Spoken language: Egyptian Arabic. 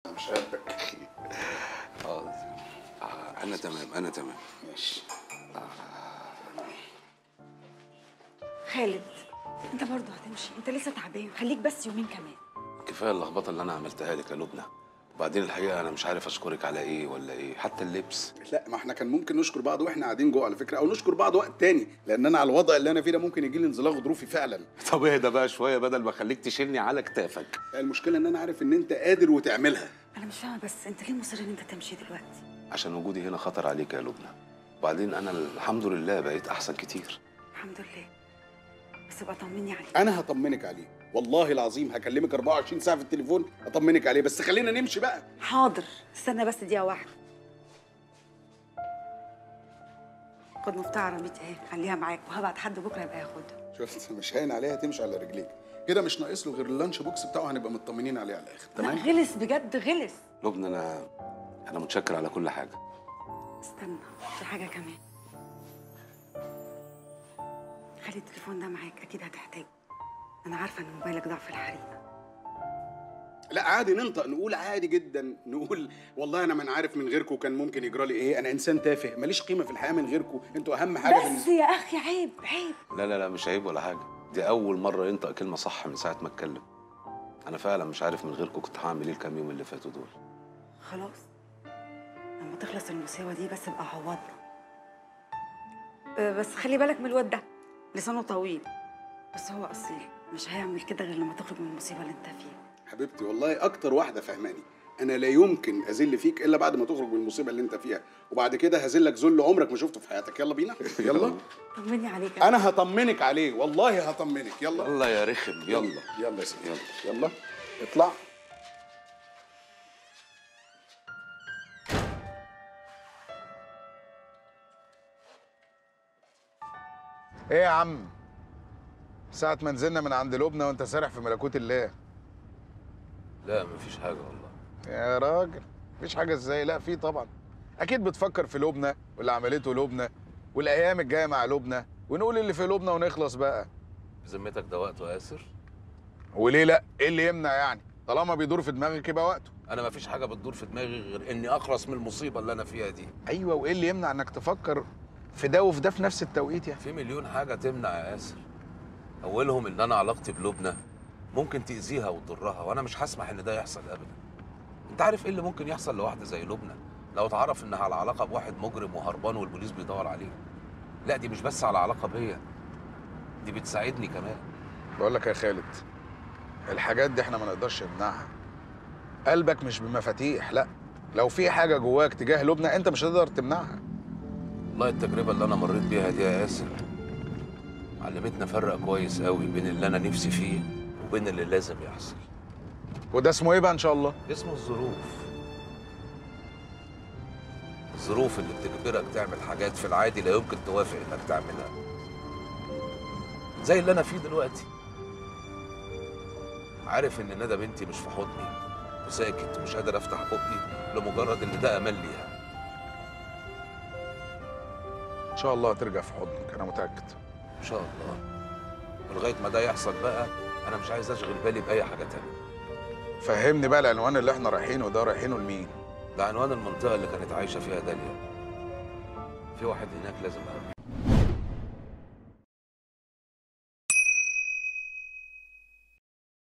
انا مش قدك اه آه، انا تمام انا تمام ماشي خالد انت برضه هتمشي انت لسه تعبان خليك بس يومين كمان كفايه اللخبطه اللي انا عملتها لك يا لبنى وبعدين الحقيقه انا مش عارف اشكرك على ايه ولا ايه حتى اللبس لا ما احنا كان ممكن نشكر بعض واحنا قاعدين جوه على فكره او نشكر بعض وقت تاني لان انا على الوضع اللي انا فيه ده ممكن يجي لي انزلاق ظروفي فعلا طب اهدى بقى شويه بدل ما اخليك تشيلني على كتافك المشكله ان انا عارف ان انت قادر وتعملها انا مش فاهمه بس انت ليه مصر ان انت تمشي دلوقتي عشان وجودي هنا خطر عليك يا لبنى وبعدين انا الحمد لله بقيت احسن كتير الحمد لله بس ابقى طمني عليك انا هطمنك عليه والله العظيم هكلمك 24 ساعه في التليفون اطمنك عليه بس خلينا نمشي بقى حاضر استنى بس دقيقه واحده خد مفتاح عربيتي اهي خليها معاك وهبعت حد بكره يبقى ياخدها شفت مش هاين عليها تمشي على رجليك كده مش ناقص له غير اللانش بوكس بتاعه هنبقى مطمنين عليه على الاخر لا تمام غلس بجد غلس لبنى انا انا متشكر على كل حاجه استنى في حاجه كمان خلي التليفون ده معاك اكيد هتحتاجه انا عارفه ان موبايلك ضعف في الحريقه لا عادي ننطق نقول عادي جدا نقول والله انا من عارف من غيركم كان ممكن يجرى لي ايه انا انسان تافه ماليش قيمه في الحياه من غيركم انتوا اهم حاجه بس بالنسبه يا اخي عيب عيب لا لا لا مش عيب ولا حاجه دي اول مره ينطق كلمه صح من ساعه ما اتكلم انا فعلا مش عارف من غيركم كنت هعمل ايه الكام يوم اللي فاتوا دول خلاص لما تخلص المساواه دي بس ابقى عوضنا أه، بس خلي بالك من الواد ده لسانه طويل بس هو اصيل مش هيعمل كده غير لما تخرج من المصيبه اللي انت فيها حبيبتي والله اكتر واحده فهماني انا لا يمكن اذل فيك الا بعد ما تخرج من المصيبه اللي انت فيها وبعد كده هذلك ذل عمرك ما شفته في حياتك يلا بينا يلا طمني عليك انا هطمنك عليه والله هطمنك يلا يلا يا رخم يلا يلا يا سيدي يلا يلا اطلع ايه يا عم ساعة ما نزلنا من عند لبنى وانت سارح في ملكوت الله لا مفيش حاجه والله يا راجل مفيش حاجة ازاي لا في طبعا اكيد بتفكر في لبنى واللي عملته لبنى والايام الجاية مع لبنى ونقول اللي في لبنى ونخلص بقى بذمتك ده وقته ياسر وليه لا ايه اللي يمنع يعني طالما بيدور في دماغك يبقى وقته انا مفيش حاجه بتدور في دماغي غير اني اخلص من المصيبه اللي انا فيها دي ايوه وايه اللي يمنع انك تفكر في ده وفي ده في نفس التوقيت يعني في مليون حاجه تمنع يا ياسر اولهم ان انا علاقتي بلبنى ممكن تاذيها وتضرها وانا مش هسمح ان ده يحصل ابدا انت عارف ايه اللي ممكن يحصل لواحده زي لبنى لو اتعرف انها على علاقه بواحد مجرم وهربان والبوليس بيدور عليه لا دي مش بس على علاقه بيا دي بتساعدني كمان بقول لك يا خالد الحاجات دي احنا ما نقدرش نمنعها قلبك مش بمفاتيح لا لو في حاجة جواك تجاه لبنى انت مش هتقدر تمنعها والله التجربه اللي انا مريت بيها دي يا ياسر علمتني افرق كويس قوي بين اللي انا نفسي فيه وبين اللي لازم يحصل وده اسمه ايه بقى ان شاء الله اسمه الظروف الظروف اللي بتجبرك تعمل حاجات في العادي لا يمكن توافق انك تعملها زي اللي انا فيه دلوقتي عارف ان ندى بنتي مش في حضني وساكت ومش قادر افتح بقي لمجرد ان ده امان ليها ان شاء الله هترجع في حضنك انا متأكد ان شاء الله ولغايه ما ده يحصل بقى انا مش عايز اشغل بالي باي حاجه تانية فهمني بقى العنوان اللي احنا رايحينه ده رايحينه لمين ده عنوان المنطقه اللي كانت عايشه فيها داليا في واحد هناك لازم اقابله